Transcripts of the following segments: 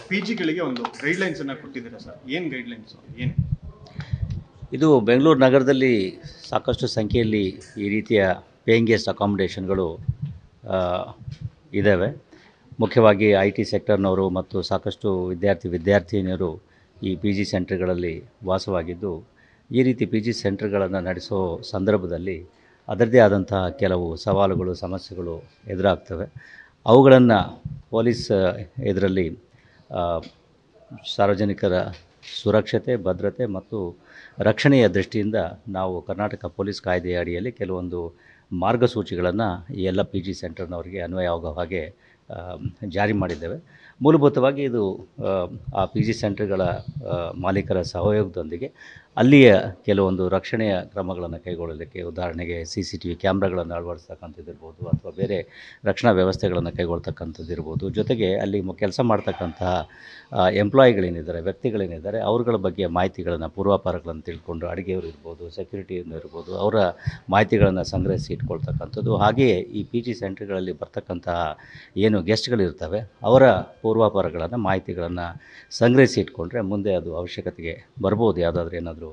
P ಜಿಗಳಿಗೆ ಒಂದು ಗೈಡ್ಲೈನ್ಸನ್ನು ಕೊಟ್ಟಿದ್ದೀರಾ sir ಏನು ಗೈಡ್ಲೈನ್ಸು ಏನು ಇದು ಬೆಂಗಳೂರು ನಗರದಲ್ಲಿ ಸಾಕಷ್ಟು ಸಂಖ್ಯೆಯಲ್ಲಿ ಈ ರೀತಿಯ ಪೇಯಿಂಗ್ ಗೆಸ್ಟ್ ಅಕಾಮಿಡೇಷನ್ಗಳು ಇದ್ದಾವೆ ಮುಖ್ಯವಾಗಿ ಐ ಟಿ ಸೆಕ್ಟರ್ನವರು ಮತ್ತು ಸಾಕಷ್ಟು ವಿದ್ಯಾರ್ಥಿ ವಿದ್ಯಾರ್ಥಿನಿಯರು ಈ ಪಿ ಜಿ ಸೆಂಟರ್ಗಳಲ್ಲಿ ವಾಸವಾಗಿದ್ದು ಈ ರೀತಿ ಪಿ ಜಿ ಸೆಂಟರ್ಗಳನ್ನು ನಡೆಸೋ ಸಂದರ್ಭದಲ್ಲಿ ಅದರದ್ದೇ ಆದಂತಹ ಕೆಲವು ಸವಾಲುಗಳು ಸಮಸ್ಯೆಗಳು ಎದುರಾಗ್ತವೆ ಅವುಗಳನ್ನು ಪೊಲೀಸ್ ಇದರಲ್ಲಿ ಸಾರ್ವಜನಿಕರ ಸುರಕ್ಷತೆ ಭದ್ರತೆ ಮತ್ತು ರಕ್ಷಣೆಯ ದೃಷ್ಟಿಯಿಂದ ನಾವು ಕರ್ನಾಟಕ ಪೊಲೀಸ್ ಕಾಯ್ದೆಯ ಅಡಿಯಲ್ಲಿ ಕೆಲವೊಂದು ಮಾರ್ಗಸೂಚಿಗಳನ್ನು ಈ ಎಲ್ಲ ಪಿ ಜಿ ಸೆಂಟರ್ನವರಿಗೆ ಅನ್ವಯವಾಗೋ ಹಾಗೆ ಆ, ಜಾರಿ ಮಾಡಿದ್ದೇವೆ ಮೂಲಭೂತವಾಗಿ ಇದು ಆ, ಆ ಪಿ ಜಿ ಸೆಂಟರ್ಗಳ ಆ, ಮಾಲೀಕರ ಸಹಯೋಗದೊಂದಿಗೆ ಅಲ್ಲಿಯ ಕೆಲವೊಂದು ರಕ್ಷಣೆಯ ಕ್ರಮಗಳನ್ನು ಕೈಗೊಳ್ಳಲಿಕ್ಕೆ ಉದಾಹರಣೆಗೆ ಸಿ ಸಿ ಟಿ ವಿ ಕ್ಯಾಮ್ರಾಗಳನ್ನು ಅಳವಡಿಸ್ತಕ್ಕಂಥದ್ದಿರ್ಬೋದು ಅಥವಾ ಬೇರೆ ರಕ್ಷಣಾ ವ್ಯವಸ್ಥೆಗಳನ್ನು ಕೈಗೊಳ್ತಕ್ಕಂಥದ್ದಿರ್ಬೋದು ಜೊತೆಗೆ ಅಲ್ಲಿ ಕೆಲಸ ಮಾಡ್ತಕ್ಕಂತಹ ಎಂಪ್ಲಾಯಿಗಳೇನಿದ್ದಾರೆ ವ್ಯಕ್ತಿಗಳೇನಿದ್ದಾರೆ ಅವ್ರಗಳ ಬಗ್ಗೆ ಮಾಹಿತಿಗಳನ್ನು ಪೂರ್ವಾಪಾರಗಳನ್ನು ತಿಳ್ಕೊಂಡು ಅಡುಗೆಯವರು ಇರ್ಬೋದು ಸೆಕ್ಯೂರಿಟಿಯನ್ನು ಇರ್ಬೋದು ಅವರ ಮಾಹಿತಿಗಳನ್ನು ಸಂಗ್ರಹಿಸಿ ಇಟ್ಕೊಳ್ತಕ್ಕಂಥದ್ದು ಹಾಗೆಯೇ ಈ ಪಿ ಜಿ ಸೆಂಟರ್ಗಳಲ್ಲಿ ಬರ್ತಕ್ಕಂತಹ ಏನು ಗೆಸ್ಟ್ಗಳಿರ್ತವೆ ಅವರ ಪೂರ್ವಾಪಾರಗಳನ್ನು ಮಾಹಿತಿಗಳನ್ನು ಸಂಗ್ರಹಿಸಿ ಇಟ್ಕೊಂಡ್ರೆ ಮುಂದೆ ಅದು ಅವಶ್ಯಕತೆಗೆ ಬರ್ಬೋದು ಯಾವುದಾದ್ರೂ ಏನಾದರೂ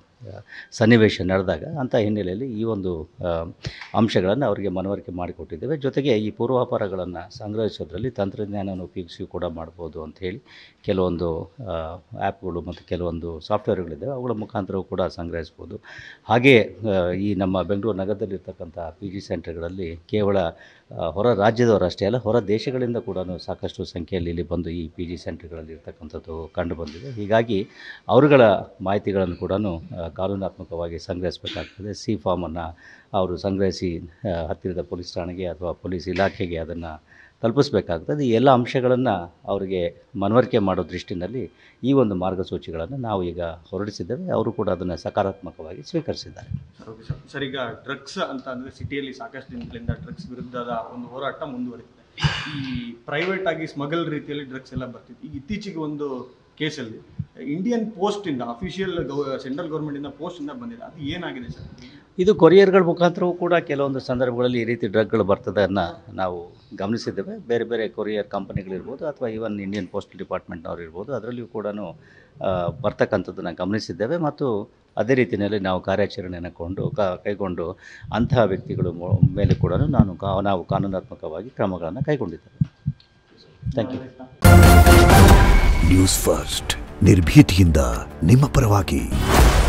ಸನ್ನಿವೇಶ ನಡೆದಾಗ ಅಂಥ ಹಿನ್ನೆಲೆಯಲ್ಲಿ ಈ ಒಂದು ಆ, ಅಂಶಗಳನ್ನು ಅವರಿಗೆ ಮನವರಿಕೆ ಮಾಡಿಕೊಟ್ಟಿದ್ದೇವೆ ಜೊತೆಗೆ ಈ ಪೂರ್ವಾಪಾರಗಳನ್ನು ಸಂಗ್ರಹಿಸೋದ್ರಲ್ಲಿ ತಂತ್ರಜ್ಞಾನವನ್ನು ಉಪಯೋಗಿಸಿ ಕೂಡ ಮಾಡ್ಬೋದು ಅಂತ ಹೇಳಿ ಕೆಲವೊಂದು ಆ್ಯಪ್ಗಳು ಮತ್ತು ಕೆಲವೊಂದು ಸಾಫ್ಟ್ವೇರ್ಗಳಿದ್ದಾವೆ ಅವುಗಳ ಮುಖಾಂತರವೂ ಕೂಡ ಸಂಗ್ರಹಿಸ್ಬೋದು ಹಾಗೆಯೇ ಆ, ಈ ನಮ್ಮ ಬೆಂಗಳೂರು ನಗರದಲ್ಲಿರ್ತಕ್ಕಂಥ ಪಿ ಜಿ ಸೆಂಟರ್ಗಳಲ್ಲಿ ಕೇವಲ ಆ, ಹೊರ ರಾಜ್ಯದವರಷ್ಟೇ ಅಲ್ಲ ಹೊರ ದೇಶಗಳಿಂದ ಕೂಡ ಸಾಕಷ್ಟು ಸಂಖ್ಯೆಯಲ್ಲಿ ಇಲ್ಲಿ ಬಂದು ಈ ಪಿ ಜಿ ಸೆಂಟರ್ಗಳಲ್ಲಿ ಇರ್ತಕ್ಕಂಥದ್ದು ಕಂಡುಬಂದಿದೆ ಹೀಗಾಗಿ ಅವರುಗಳ ಮಾಹಿತಿಗಳನ್ನು ಕೂಡ ಕಾನೂನಾತ್ಮಕವಾಗಿ ಸಂಗ್ರಹಿಸಬೇಕಾಗ್ತದೆ ಸಿ ಫಾರ್ಮನ್ನು ಅವರು ಸಂಗ್ರಹಿಸಿ ಆ, ಹತ್ತಿರದ ಪೊಲೀಸ್ ಠಾಣೆಗೆ ಅಥವಾ ಪೊಲೀಸ್ ಇಲಾಖೆಗೆ ಅದನ್ನು ತಲುಪಿಸಬೇಕಾಗ್ತದೆ ಈ ಎಲ್ಲ ಅಂಶಗಳನ್ನು ಅವರಿಗೆ ಮನವರಿಕೆ ಮಾಡೋ ದೃಷ್ಟಿನಲ್ಲಿ ಈ ಒಂದು ಮಾರ್ಗಸೂಚಿಗಳನ್ನು ನಾವು ಈಗ ಹೊರಡಿಸಿದ್ದೇವೆ ಅವರು ಕೂಡ ಅದನ್ನು ಸಕಾರಾತ್ಮಕವಾಗಿ ಸ್ವೀಕರಿಸಿದ್ದಾರೆ ಸರ್ ಓಕೆ ಸರ್ ಸರ್ ಈಗ ಡ್ರಗ್ಸ್ ಅಂತ ಅಂದರೆ ಸಿಟಿಯಲ್ಲಿ ಸಾಕಷ್ಟು ದಿನಗಳಿಂದ ಡ್ರಗ್ಸ್ ವಿರುದ್ಧದ ಒಂದು ಹೋರಾಟ ಮುಂದುವರಿತಿದೆ ಈ ಪ್ರೈವೇಟ್ ಆಗಿ ಸ್ಮಗಲ್ ರೀತಿಯಲ್ಲಿ ಡ್ರಗ್ಸ್ ಎಲ್ಲ ಬರ್ತಿತ್ತು ಈಗ ಇತ್ತೀಚೆಗೆ ಒಂದು ಕೇಸಲ್ಲಿ ಇಂಡಿಯನ್ ಪೋಸ್ಟಿಂದ ಅಫಿಷಿಯಲ್ ಗೌ ಸೆಂಟ್ರಲ್ ಗೌರ್ಮೆಂಟಿಂದ ಪೋಸ್ಟಿಂದ ಬಂದಿದೆ ಅದು ಏನಾಗಿದೆ ಸರ್ ಇದು ಕೊರಿಯರ್ಗಳ ಮುಖಾಂತರವೂ ಕೂಡ ಕೆಲವೊಂದು ಸಂದರ್ಭಗಳಲ್ಲಿ ಈ ರೀತಿ ಡ್ರಗ್ಗಳು ಬರ್ತದನ್ನು ನಾವು ಗಮನಿಸಿದ್ದೇವೆ ಬೇರೆ ಬೇರೆ ಕೊರಿಯರ್ ಕಂಪನಿಗಳಿರ್ಬೋದು ಅಥವಾ ಈವನ್ ಇಂಡಿಯನ್ ಪೋಸ್ಟ್ ಡಿಪಾರ್ಟ್ಮೆಂಟ್ನವ್ರು ಇರ್ಬೋದು ಅದರಲ್ಲಿಯೂ ಕೂಡ ಬರ್ತಕ್ಕಂಥದ್ದನ್ನು ಗಮನಿಸಿದ್ದೇವೆ ಮತ್ತು ಅದೇ ರೀತಿಯಲ್ಲಿ ನಾವು ಕಾರ್ಯಾಚರಣೆಯನ್ನು ಕೊಂಡು ಕ ಕೈಗೊಂಡು ಅಂತಹ ವ್ಯಕ್ತಿಗಳು ಮೊ- ಮೇಲೆ ಕೂಡ ನಾನು ಕಾ ನಾವು ಕಾನೂನಾತ್ಮಕವಾಗಿ ಕ್ರಮಗಳನ್ನು ಕೈಗೊಂಡಿದ್ದೇವೆ ಥ್ಯಾಂಕ್ ಯು ನ್ಯೂಸ್ ಫಸ್ಟ್ ನಿರ್ಭೀತಿಯಿಂದ ನಿಮ್ಮ ಪರವಾಗಿ